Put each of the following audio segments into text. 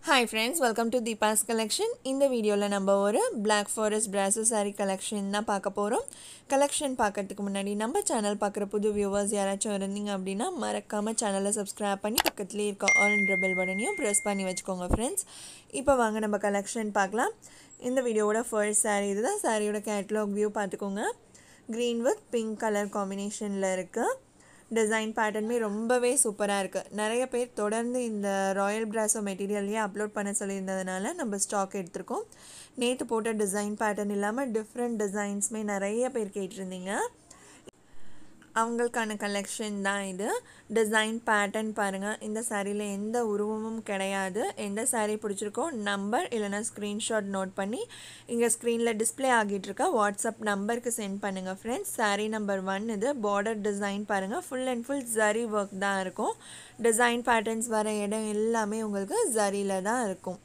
hi friends welcome to Deepa's collection இந்த வீடியோவில் நம்ம ஒரு பிளாக் ஃபாரஸ்ட் பிராசோ சாரீ கலெக்ஷன் தான் பார்க்க போகிறோம் கலெக்ஷன் பார்க்கறதுக்கு முன்னாடி நம்ம சேனல் பார்க்குற புது வியூவர்ஸ் யாராச்சும் இருந்தீங்க அப்படின்னா மறக்காமல் சேனலை சப்ஸ்கிரைப் பண்ணி பக்கத்துலேயே இருக்க ஆல் பெல் பட்டனையும் ப்ரெஸ் பண்ணி வச்சுக்கோங்க ஃப்ரெண்ட்ஸ் இப்போ வாங்க நம்ம கலெக்ஷன் பார்க்கலாம் இந்த வீடியோவோட ஃபர்ஸ்ட் சாரீ இதுதான் சாரியோட கேட்லாக் வியூ பார்த்துக்கோங்க க்ரீன் வித் பிங்க் கலர் காம்பினேஷனில் இருக்குது டிசைன் பேட்டர்னுமே ரொம்பவே சூப்பராக இருக்குது நிறைய பேர் தொடர்ந்து இந்த ராயல் பிராஸோ மெட்டீரியல்லையே அப்லோட் பண்ண சொல்லியிருந்ததுனால நம்ம ஸ்டாக் எடுத்திருக்கோம் நேற்று போட்ட டிசைன் பேட்டர்ன் இல்லாமல் டிஃப்ரெண்ட் டிசைன்ஸுமே நிறைய பேர் கேட்டிருந்தீங்க அவங்களுக்கான கலெக்ஷன் தான் இது டிசைன் பேட்டர்ன் பாருங்கள் இந்த சாரியில் எந்த உருவமும் கிடையாது எந்த சாரீ பிடிச்சிருக்கோ நம்பர் இல்லைனா ஸ்க்ரீன்ஷாட் நோட் பண்ணி இங்கே ஸ்க்ரீனில் டிஸ்பிளே ஆகிட்டுருக்க வாட்ஸ்அப் நம்பருக்கு சென்ட் பண்ணுங்கள் ஃப்ரெண்ட்ஸ் சாரீ நம்பர் ஒன் இது பார்டர் டிசைன் பாருங்கள் full and full zari work தான் இருக்கும் டிசைன் பேட்டர்ன்ஸ் வர இடம் எல்லாமே உங்களுக்கு ஜரியில் தான் இருக்கும்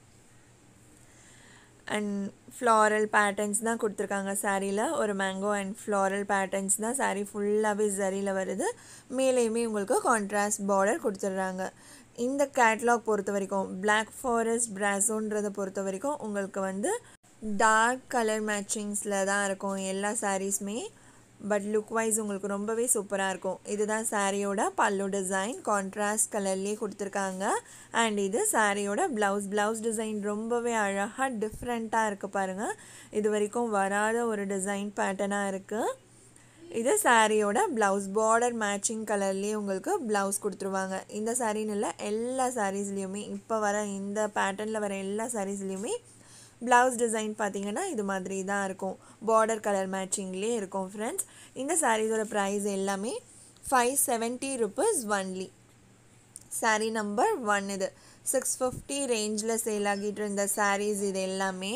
அண்ட் ஃப்ளாரல் பேட்டர்ன்ஸ் தான் கொடுத்துருக்காங்க சாரியில் ஒரு மேங்கோ அண்ட் ஃப்ளாரல் பேட்டர்ன்ஸ் தான் சாரீ ஃபுல்லாகவே ஜரியில் வருது மேலேயுமே உங்களுக்கு கான்ட்ராஸ்ட் பார்டர் கொடுத்துட்றாங்க இந்த கேட்லாக் பொறுத்த வரைக்கும் பிளாக் ஃபாரஸ்ட் பிராசோன்றதை பொறுத்த வரைக்கும் உங்களுக்கு வந்து டார்க் கலர் மேட்சிங்ஸில் தான் இருக்கும் எல்லா சாரீஸுமே பட் லுக் வைஸ் உங்களுக்கு ரொம்பவே சூப்பராக இருக்கும் இதுதான் சாரியோட பல்லு டிசைன் கான்ட்ராஸ்ட் கலர்லேயே கொடுத்துருக்காங்க அண்ட் இது சாரியோட ப்ளவுஸ் ப்ளவுஸ் டிசைன் ரொம்பவே அழகாக டிஃப்ரெண்ட்டாக இருக்குது பாருங்கள் இது வரைக்கும் வராத ஒரு டிசைன் பேட்டர்னாக இருக்குது இது சாரியோட ப்ளவுஸ் பார்டர் மேட்சிங் கலர்லேயே உங்களுக்கு ப்ளவுஸ் கொடுத்துருவாங்க இந்த சாரின்னு இல்லை எல்லா சாரீஸ்லேயுமே இப்போ வர இந்த பேட்டர்னில் வர எல்லா சாரீஸ்லேயுமே ப்ளவுஸ் டிசைன் பார்த்தீங்கன்னா இது மாதிரி தான் இருக்கும் பார்டர் கலர் மேட்சிங்லேயே இருக்கும் ஃப்ரெண்ட்ஸ் இந்த சாரீஸோட ப்ரைஸ் எல்லாமே five seventy rupees only saree number one இது சிக்ஸ் ஃபிஃப்டி ரேஞ்சில் சேல் ஆகிட்டு இருந்த சாரீஸ் இது எல்லாமே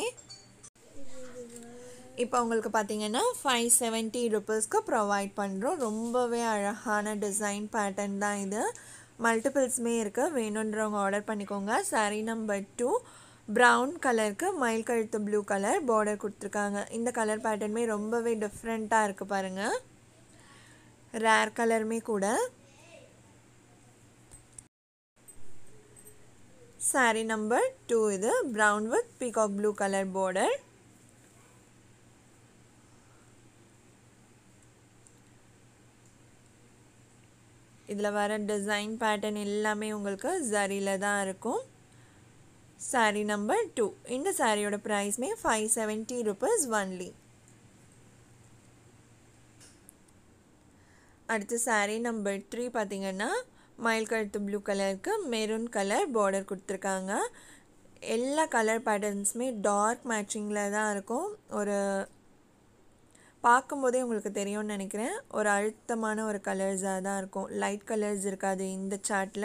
இப்போ உங்களுக்கு பார்த்தீங்கன்னா ஃபைவ் செவன்ட்டி ருபீஸ்க்கு ப்ரொவைட் பண்ணுறோம் ரொம்பவே அழகான டிசைன் பேட்டர்ன் தான் இது மல்டிபிள்ஸுமே இருக்குது வேணுன்றவங்க ஆர்டர் பண்ணிக்கோங்க சாரீ நம்பர் டூ ப்ரௌன் கலருக்கு மயில் கழுத்து ப்ளூ கலர் பார்டர் கொடுத்துருக்காங்க இந்த கலர் பேட்டர்னுமே ரொம்பவே டிஃப்ரெண்ட்டாக இருக்குது பாருங்கள் ரேர் கலருமே கூட சாரீ நம்பர் டூ இது brown with peacock blue colour border இதில் வர டிசைன் பேட்டர்ன் எல்லாமே உங்களுக்கு ஜரியில் தான் இருக்கும் சாரீ நம்பர் டூ இந்த சாரியோட ப்ரைஸ்மே ஃபைவ் செவன்ட்டி ருபீஸ் ஒன்லி அடுத்து சாரீ நம்பர் த்ரீ பார்த்திங்கன்னா மயில் கழுத்து ப்ளூ கலருக்கு மெரூன் கலர் பார்டர் கொடுத்துருக்காங்க எல்லா கலர் பேட்டர்ன்ஸுமே டார்க் மேட்சிங்கில் தான் இருக்கும் ஒரு பார்க்கும்போதே உங்களுக்கு தெரியும்னு நினைக்கிறேன் ஒரு அழுத்தமான ஒரு கலர்ஸாக தான் இருக்கும் லைட் கலர்ஸ் இருக்காது இந்த சார்ட்டில்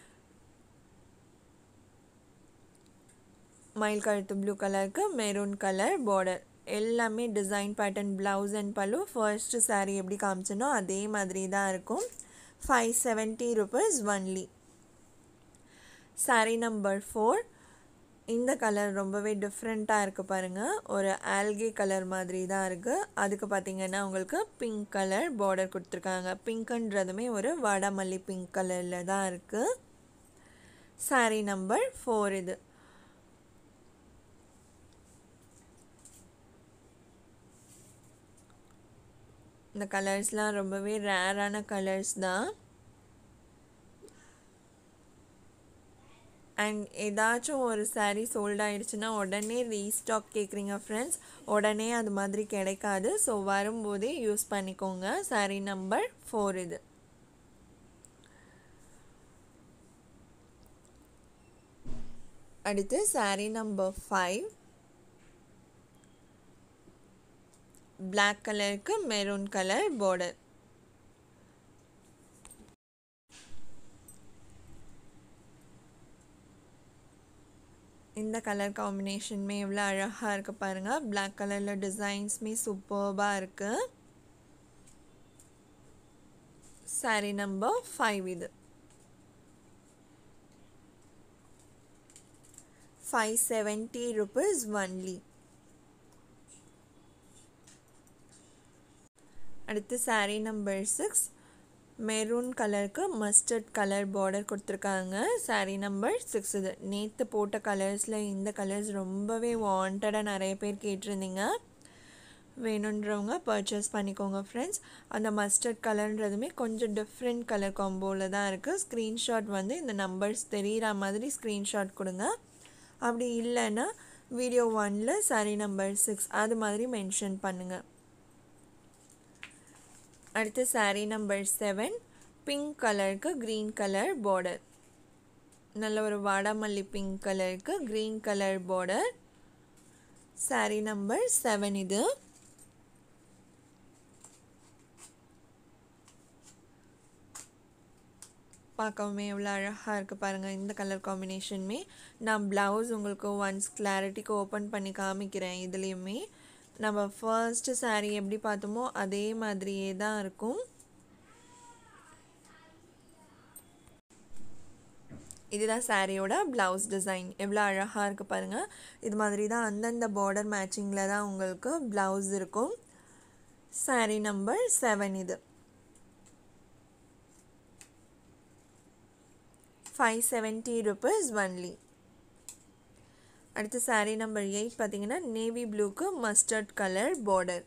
மயில் கழுத்து ப்ளூ கலருக்கு மெரூன் கலர் பார்டர் எல்லாமே design pattern blouse and pallu first saree எப்படி காமிச்சனோ அதே மாதிரி தான் இருக்கும் five seventy rupees only saree number four இந்த கலர் ரொம்பவே டிஃப்ரெண்ட்டாக இருக்குது பாருங்கள் ஒரு ஆல்கே கலர் மாதிரி தான் இருக்குது அதுக்கு பார்த்திங்கன்னா உங்களுக்கு பிங்க் கலர் பார்டர் கொடுத்துருக்காங்க பிங்க்குன்றதுமே ஒரு வாடாமல்லி பிங்க் கலரில் தான் இருக்குது சாரீ நம்பர் ஃபோர் இது இந்த கலர்ஸ்லாம் ரொம்பவே ரேரான கலர்ஸ் தான் அண்ட் ஏதாச்சும் ஒரு சாரீ சோல்ட் ஆகிடுச்சுன்னா உடனே ரீஸ்டாக் கேட்குறீங்க ஃப்ரெண்ட்ஸ் உடனே அது மாதிரி கிடைக்காது ஸோ வரும்போதே யூஸ் பண்ணிக்கோங்க சாரீ நம்பர் ஃபோர் இது அடுத்து சாரீ நம்பர் ஃபைவ் பிளாக் கலருக்கு மெரூன் கலர் பார்டர் இந்த கலர் காம்பினேஷனுமே எவ்வளோ அழகாக இருக்குது பாருங்கள் பிளாக் கலரில் டிசைன்ஸுமே சூப்பர்பாக இருக்குது சாரி நம்பர் ஃபைவ் இது ஃபைவ் செவன்ட்டி ருபீஸ் ஒன்லி அடுத்து சாரீ நம்பர் சிக்ஸ் மெரூன் கலருக்கு மஸ்டர்ட் கலர் பார்டர் கொடுத்துருக்காங்க saree நம்பர் சிக்ஸ் இது நேற்று போட்ட கலர்ஸில் இந்த கலர்ஸ் ரொம்பவே வாண்டடாக நிறைய பேர் கேட்டிருந்தீங்க வேணுன்றவங்க பர்ச்சேஸ் பண்ணிக்கோங்க ஃப்ரெண்ட்ஸ் அந்த மஸ்டர்ட் கலர்ன்றதுமே கொஞ்சம் டிஃப்ரெண்ட் கலர் காம்போவில் தான் இருக்குது ஸ்க்ரீன்ஷாட் வந்து இந்த நம்பர்ஸ் தெரிகிற மாதிரி ஸ்க்ரீன்ஷாட் கொடுங்க அப்படி இல்லைன்னா வீடியோ ஒனில் சாரி நம்பர் சிக்ஸ் அது மாதிரி மென்ஷன் பண்ணுங்கள் அடுத்து சாரீ நம்பர் செவன் பிங்க் கலருக்கு க்ரீன் கலர் பார்டர் நல்ல ஒரு வாடாமல்லி பிங்க் கலருக்கு green colour border saree number seven இது பார்க்கவுமே எவ்வளோ அழகாக இருக்குது பாருங்கள் இந்த கலர் காம்பினேஷனுமே நான் ப்ளவுஸ் உங்களுக்கு ஒன்ஸ் கிளாரிட்டிக்கு ஓப்பன் பண்ணி காமிக்கிறேன் இதுலேயுமே நம்ம ஃபர்ஸ்ட் saree எப்படி பார்த்தோமோ அதே மாதிரியே தான் இருக்கும் இதுதான் சாரியோட ப்ளவுஸ் டிசைன் எவ்வளோ அழகாக இருக்குது பாருங்கள் இது மாதிரி தான் அந்தந்த பார்டர் மேட்சிங்கில் தான் உங்களுக்கு ப்ளவுஸ் இருக்கும் saree நம்பர் செவன் இது ஃபைவ் செவன்ட்டி ருபீஸ் ஒன்லி அடுத்து சாரீ நம்பர் எயிட் பார்த்தீங்கன்னா நேவி ப்ளூக்கு mustard colour border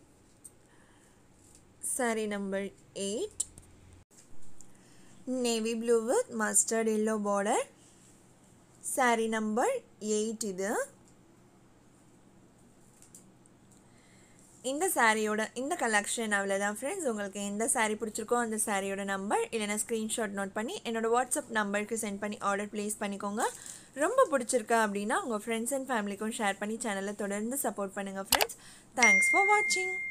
saree number eight navy blue with mustard yellow border saree number eight இது இந்த சாரியோட இந்த கலெக்ஷன் அவ்வளோதான் ஃப்ரெண்ட்ஸ் உங்களுக்கு எந்த சாரீ பிடிச்சிருக்கோ அந்த சாரியோட நம்பர் இல்லைனா ஸ்க்ரீன்ஷாட் நோட் பண்ணி என்னோடய வாட்ஸ்அப் நம்பருக்கு சென்ட் பண்ணி ஆர்டர் ப்ளேஸ் பண்ணிக்கோங்க ரொம்ப பிடிச்சிருக்கா அப்படின்னா உங்கள் ஃப்ரெண்ட்ஸ் அண்ட் ஃபேமிலிக்கும் ஷேர் பண்ணி சேனலை தொடர்ந்து சப்போர்ட் பண்ணுங்கள் ஃப்ரெண்ட்ஸ் தேங்க்ஸ் ஃபார் வாட்சிங்